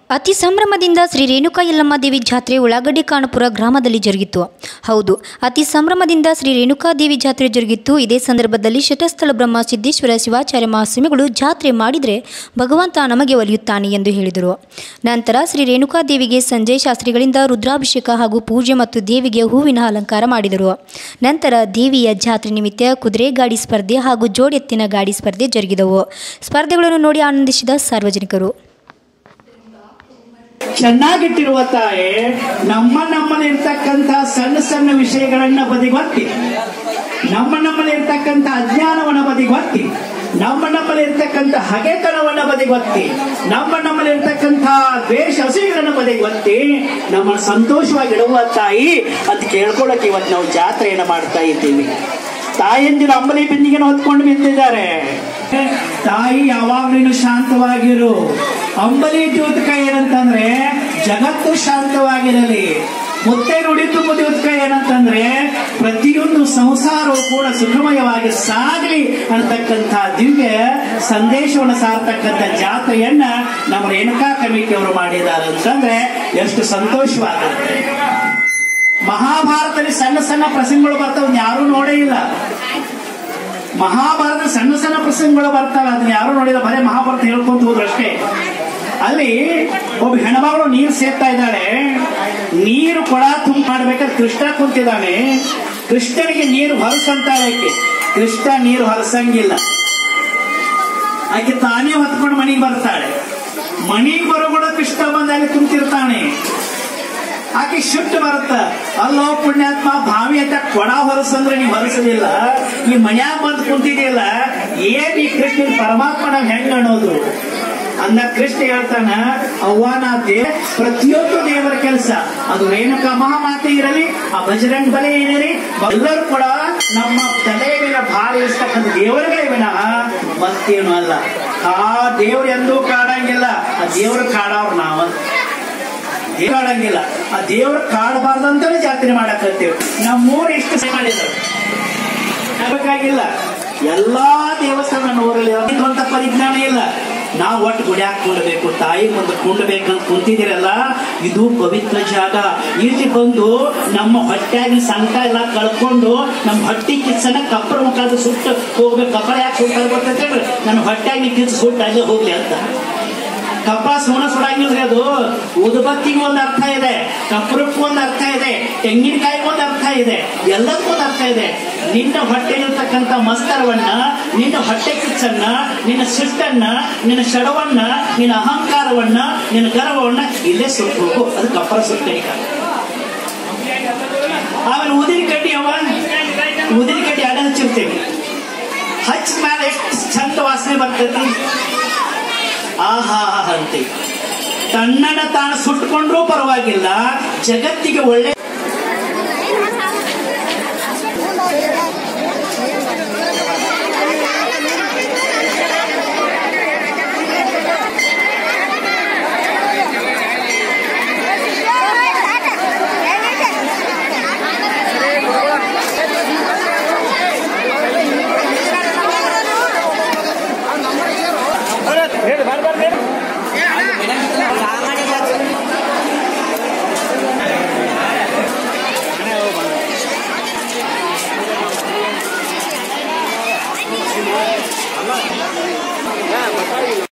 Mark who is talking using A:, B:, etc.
A: ಅತಿ ಸಂಭ್ರಮದಿಂದ ಶ್ರೀ ರೇಣುಕಾ ಯಲ್ಲಮ್ಮ ದೇವಿ ಜಾತ್ರೆ ಉಳ್ಳಾಗಡ್ಡಿ ಕಾಣಪುರ ಗ್ರಾಮದಲ್ಲಿ ಜರುಗಿತ್ತು ಹೌದು ಅತಿ ಸಂಭ್ರಮದಿಂದ ಶ್ರೀ ರೇಣುಕಾ ದೇವಿ ಜಾತ್ರೆ ಜರುಗಿತ್ತು ಇದೇ ಸಂದರ್ಭದಲ್ಲಿ ಶಟಸ್ಥಳ ಬ್ರಹ್ಮ ಸಿದ್ದೇಶ್ವರ ಶಿವಾಚಾರ್ಯ ಮಹಾಸ್ವಾಮಿಗಳು ಜಾತ್ರೆ ಮಾಡಿದರೆ ಭಗವಂತ ನಮಗೆ ಒಲಿಯುತ್ತಾನೆ ಎಂದು ಹೇಳಿದರು ನಂತರ ಶ್ರೀ ರೇಣುಕಾ ದೇವಿಗೆ ಸಂಜಯ್ ಶಾಸ್ತ್ರಿಗಳಿಂದ ರುದ್ರಾಭಿಷೇಕ ಹಾಗೂ ಪೂಜೆ ಮತ್ತು ದೇವಿಗೆ ಹೂವಿನ ಅಲಂಕಾರ ಮಾಡಿದರು ನಂತರ ದೇವಿಯ ಜಾತ್ರೆ ನಿಮಿತ್ತ ಕುದುರೆ ಗಾಡಿ ಸ್ಪರ್ಧೆ ಹಾಗೂ ಜೋಡೆತ್ತಿನ ಗಾಡಿ ಸ್ಪರ್ಧೆ ಜರುಗಿದವು ಸ್ಪರ್ಧೆಗಳನ್ನು ನೋಡಿ ಆನಂದಿಸಿದ ಸಾರ್ವಜನಿಕರು
B: ಚೆನ್ನಾಗಿಟ್ಟಿರುವ ತಾಯಿ ನಮ್ಮ ನಮ್ಮಲ್ಲಿರ್ತಕ್ಕಂಥ ಸಣ್ಣ ಸಣ್ಣ ವಿಷಯಗಳನ್ನ ಬದಿಗೊತ್ತಿ ನಮ್ಮ ನಮ್ಮಲ್ಲಿರ್ತಕ್ಕಂಥ ಅಜ್ಞಾನವನ್ನ ಬದಿಗೊತ್ತಿ ನಮ್ಮ ನಮ್ಮಲ್ಲಿರ್ತಕ್ಕಂಥ ಹಗೆತನವನ್ನ ಬದಿಗೊತ್ತಿ ನಮ್ಮ ನಮ್ಮಲ್ಲಿರ್ತಕ್ಕಂಥ ದ್ವೇಷ ಹಸಿಗಳನ್ನು ಬದಿಗೊತ್ತಿ ನಮ್ಮನ್ನು ಸಂತೋಷವಾಗಿಡುವ ತಾಯಿ ಅಂತ ಕೇಳ್ಕೊಳಕ್ಕೆ ಇವತ್ತು ನಾವು ಜಾತ್ರೆಯನ್ನ ಮಾಡ್ತಾ ಇದ್ದೀವಿ ತಾಯಂದಿರು ಅಂಬಲಿ ಬಿಂದಿಗೆನ ಹೊತ್ಕೊಂಡು ಬಿದ್ದಿದ್ದಾರೆ ತಾಯಿ ಯಾವಾಗ್ಲೂ ಶಾಂತವಾಗಿರು ಅಂಬಲಿ ದ್ಯೋತಕ ಏನಂತಂದ್ರೆ ಜಗತ್ತು ಶಾಂತವಾಗಿರಲಿ ಮುತ್ತೆ ನುಡಿ ತುಂಬ ದ್ಯೋತಕ ಏನಂತಂದ್ರೆ ಪ್ರತಿಯೊಂದು ಸಂಸಾರವು ಕೂಡ ಸುಖಮಯವಾಗಿ ಸಾಗಲಿ ಅನ್ನತಕ್ಕಂಥ ದಿವ್ಯ ಸಂದೇಶವನ್ನು ಸಾರ್ತಕ್ಕಂಥ ಜಾತ್ರೆಯನ್ನ ನಮ್ಮ ರೇಣುಕಾ ಕಮಿಟಿಯವರು ಮಾಡಿದ್ದಾರೆ ಅಂತಂದ್ರೆ ಎಷ್ಟು ಸಂತೋಷವಾಗುತ್ತೆ ಮಹಾಭಾರತದಲ್ಲಿ ಸಣ್ಣ ಸಣ್ಣ ಪ್ರಸಂಗಗಳು ಬರ್ತಾವ ಯಾರು ನೋಡೇ ಇಲ್ಲ ಮಹಾಭಾರತ ಸಣ್ಣ ಸಣ್ಣ ಪ್ರಸಂಗಗಳು ಬರ್ತಾವೆ ಅದನ್ನ ಯಾರು ನೋಡಿಲ್ಲ ಬರೇ ಮಹಾಭಾರತ ಹೇಳ್ಕೊಂತ ಹೋದ್ರು ಅಷ್ಟೇ ಅಲ್ಲಿ ಒಬ್ಬ ಹೆಣ್ಮಗಳು ನೀರು ಸೇರ್ತಾ ಇದ್ದಾಳೆ ನೀರು ಕೊಡ ತುಂಬ ಮಾಡ್ಬೇಕಾದ್ರೆ ಕೃಷ್ಣ ಕುಂತಿದ್ದಾನೆ ಕೃಷ್ಣನಿಗೆ ನೀರು ಹೊರಸಂತಾಳೆ ಆಕೆ ಕೃಷ್ಣ ನೀರು ಹೊರಸಂಗಿಲ್ಲ ಆಕೆ ತಾನೇ ಹೊತ್ಕೊಂಡು ಮನೆಗೆ ಬರ್ತಾಳೆ ಮನೆಗೆ ಬರೋ ಕೂಡ ಕೃಷ್ಣ ಬಂದ ಅಲ್ಲಿ ಕುಂತಿರ್ತಾನೆ ಆಕೆ ಶಿಫ್ಟ್ ಬರುತ್ತ ಅಲ್ಲೋ ಪುಣ್ಯಾತ್ಮ ಭಾವಿ ಅಂತ ಕೊಡ ಹೊರಸಂದ್ರೆ ನೀವು ಹೊರಸಲಿಲ್ಲ ಈ ಮನ್ಯಾಗ ಬಂದು ಕುಂತಿದೆಯಲ್ಲ ಏನ್ ಈ ಕೃಷ್ಣ ಪರಮಾತ್ಮನ ಹೆಂಗ್ ಅನ್ನೋದು ಅಂದ ಕೃಷ್ಣ ಹೇಳ್ತಾನ ಅವ್ವಾನ ದೇ ಪ್ರತಿಯೊಂದು ದೇವರ ಕೆಲಸ ಅದು ರೇಣುಕಾ ಮಹಾಮಾತೆ ಇರಲಿ ಆ ಬಜರಂಗ್ ಬಲೆ ಏನಿರಲಿ ಎಲ್ಲರೂ ಕೂಡ ನಮ್ಮ ತಲೆ ಮೇಲೆ ಭಾರ ಇರ್ತಕ್ಕಂಥ ದೇವರುಗಳೇ ವಿನಃ ಮತ್ತೇನು ಅಲ್ಲ ಆ ದೇವ್ರು ಎಂದೂ ಕಾಡಂಗಿಲ್ಲ ಆ ದೇವ್ರು ಕಾಡವ್ರು ನಾವಂತ ದೇವ್ರು ಕಾಡಂಗಿಲ್ಲ ಆ ದೇವ್ರು ಕಾಡಬಾರ್ದಂತಾನೆ ಜಾತ್ರೆ ಮಾಡಕತ್ತೀವಿ ನಮ್ಮೂರು ಇಷ್ಟು ಸೇವೆ ಮಾಡಿದ್ರು ಆಗಬೇಕಾಗಿಲ್ಲ ಎಲ್ಲಾ ದೇವಸ್ಥಾನ ಊರಲ್ಲಿ ಅಂತ ಪರಿಜ್ಞಾನ ಇಲ್ಲ ನಾವು ಒಟ್ಟು ಗುಡಿಯಾಗ ಕುಂಡಬೇಕು ತಾಯಿ ಮುಂದೆ ಕುಂಡಬೇಕಂತ ಕುಂತಿದಿರಲ್ಲ ಇದು ಪವಿತ್ರ ಜಾಗ ಇಲ್ಲಿ ಬಂದು ನಮ್ಮ ಹೊಟ್ಟೆಯಾಗಿ ಸಂಕ ಎಲ್ಲ ಕಳ್ಕೊಂಡು ನಮ್ಮ ಹೊಟ್ಟಿ ಕಿಚ್ಚನ ಕಪ್ಪರ ಮುಖಾದ ಸುಟ್ಟು ಹೋಗ್ಬೇಕು ಕಪ್ಪರ ಯಾಕೆ ಸುಟ್ಟಾಗ ಗೊತ್ತೈತೆ ನನ್ನ ಹೊಟ್ಟೆಯಾಗಿ ಕಿಚ್ಚು ಸುಟ್ಟು ಅಲ್ಲೇ ಹೋಗ್ಲಿ ಅಂತ ಕಪ್ಪ ಸೋಣ ಸುಡಂಗಿಲ್ರಿ ಅದು ಉದುಬತ್ತಿಗೆ ಒಂದು ಅರ್ಥ ಇದೆ ಕಪ್ಪರಕ್ಕೂ ಒಂದು ಅರ್ಥ ಇದೆ ತೆಂಗಿನಕಾಯಿಗೂ ಒಂದು ಅರ್ಥ ಇದೆ ಎಲ್ಲದಕ್ಕೂ ಒಂದು ಅರ್ಥ ಇದೆ ನಿನ್ನ ಹೊಟ್ಟೆಲಿರ್ತಕ್ಕಂಥ ಮಸ್ತರವನ್ನ ನಿನ್ನ ಹೊಟ್ಟೆ ಕಿಚ್ಚನ್ನ ನಿನ್ನ ಸಿಟ್ಟನ್ನ ನಿನ್ನ ಶಡವನ್ನ ನಿನ್ನ ಅಹಂಕಾರವನ್ನ ನಿನ್ನ ಗರ್ವವನ್ನ ಇಲ್ಲೇ ಸುಟ್ಟು ಹೋಗು ಅದು ಕಪ್ಪರ ಸುಟ್ಟಣಿಕ ಆಮೇಲೆ ಉದಿನ ಕಡ್ಡಿ ಅವ ಉದಿನ ಕಡ್ಡಿ ಅಡ ಹಚ್ಚಿರ್ತೇವೆ ಹಚ್ಚಿದ ಮೇಲೆ ಎಷ್ಟು ಚಂದ ವಾಸನೆ ಬರ್ತೈತಿ ಆಹಾ ಅಂತೆ ತನ್ನನ್ನ ತಾನು ಸುಟ್ಕೊಂಡ್ರೂ ಪರವಾಗಿಲ್ಲ ಜಗತ್ತಿಗೆ ಒಳ್ಳೆ
C: ಹೇಳಿ ಬರ್ಬಾರ್ದು